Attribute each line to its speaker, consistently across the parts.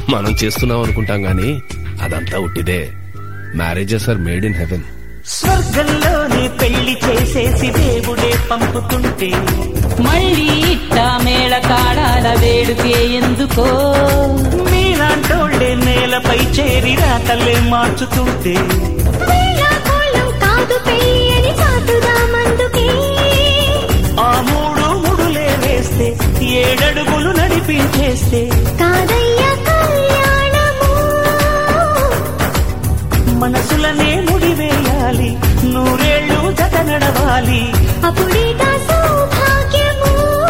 Speaker 1: మనం చేస్తున్నాం అనుకుంటాం గాని అదంతా ఉట్టిదే marriages are made in heaven
Speaker 2: స్వర్గంలోనే పెళ్లి చేసేసి దేవుడే పంపుతుంటే
Speaker 3: మళ్ళీ ఇట్ట మేళ తాళాల వేడుకే ఎందుకో
Speaker 2: మీలాంటోళ్ళే నేలపై చేరి రాతలే మార్చుతుంటే
Speaker 4: వేళాకోళం కాదు పెళ్ళి అని చాటుదామందుకే
Speaker 2: ఆ మూడు ముడులే వేస్తే ఏడడుగులు నడిపించేస్తే
Speaker 4: కాదయ్య కళ్యాణము
Speaker 2: మనసులనే ముడివేయాలి నూరేళ్లు జత నడవాలి
Speaker 4: అప్పుడేగా సౌభాగ్యము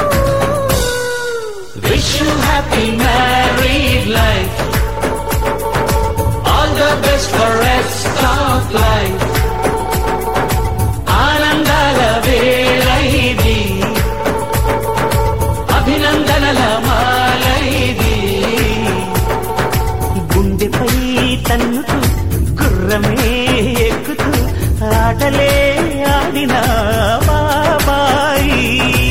Speaker 2: wish you happy married life all the best for rest of life ఆనందాల వేళ ఇది అభినందనల మాల ఇది గుండెపై తన్నుతూ గుర్రమే ఎక్కుతూ ఆటలే ఆడిన బాబాయి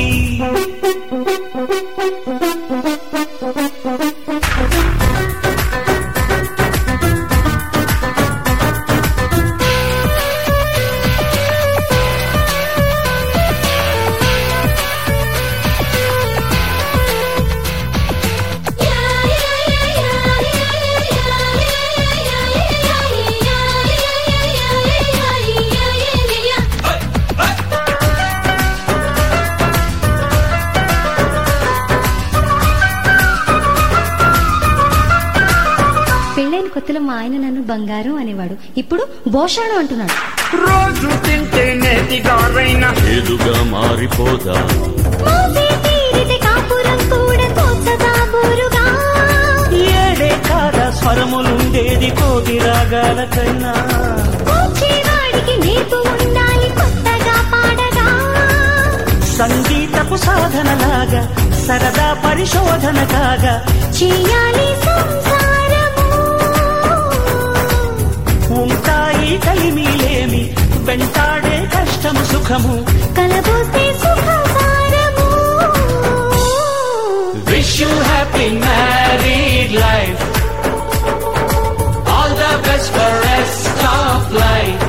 Speaker 4: పెళ్ళైన కొత్తలో మా ఆయన నన్ను బంగారం అనేవాడు ఇప్పుడు భోషాణం అంటున్నాడు
Speaker 2: రోజు తింటే నేతిగారైనా
Speaker 1: ఏదుగా మారిపోదా
Speaker 4: మోసే తీరితే కాపురం కూడా తోచదా బోరుగా
Speaker 2: ఏడే కాద స్వరములుండేది కోటి రాగాలకైనా
Speaker 4: వచ్చేవాడికి నేర్పు ఉండాలి కొత్తగా పాడగా
Speaker 2: సంగీతపు సాధనలాగా సరదా పరిశోధన కాగా
Speaker 4: చేయాలి సంసారము
Speaker 2: ఉంటాయి కలిమిలేమి వెంటాడే కష్టము సుఖము
Speaker 4: కలబోస్తే సుఖసారము
Speaker 2: wish you happy married life all the best for rest of life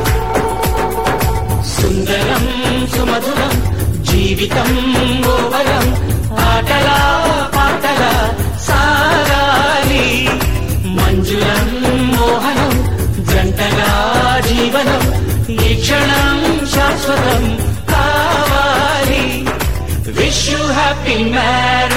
Speaker 2: సుందరం సుమధురం జీవితం ఓవరం ఆటలా పాటల సాగాలి మంజులం మోహనం జంటగా జీవనం ఈ క్షణం శాశ్వతం కావాలి విష్ యూ హ్యాపీ మ్యారేజ్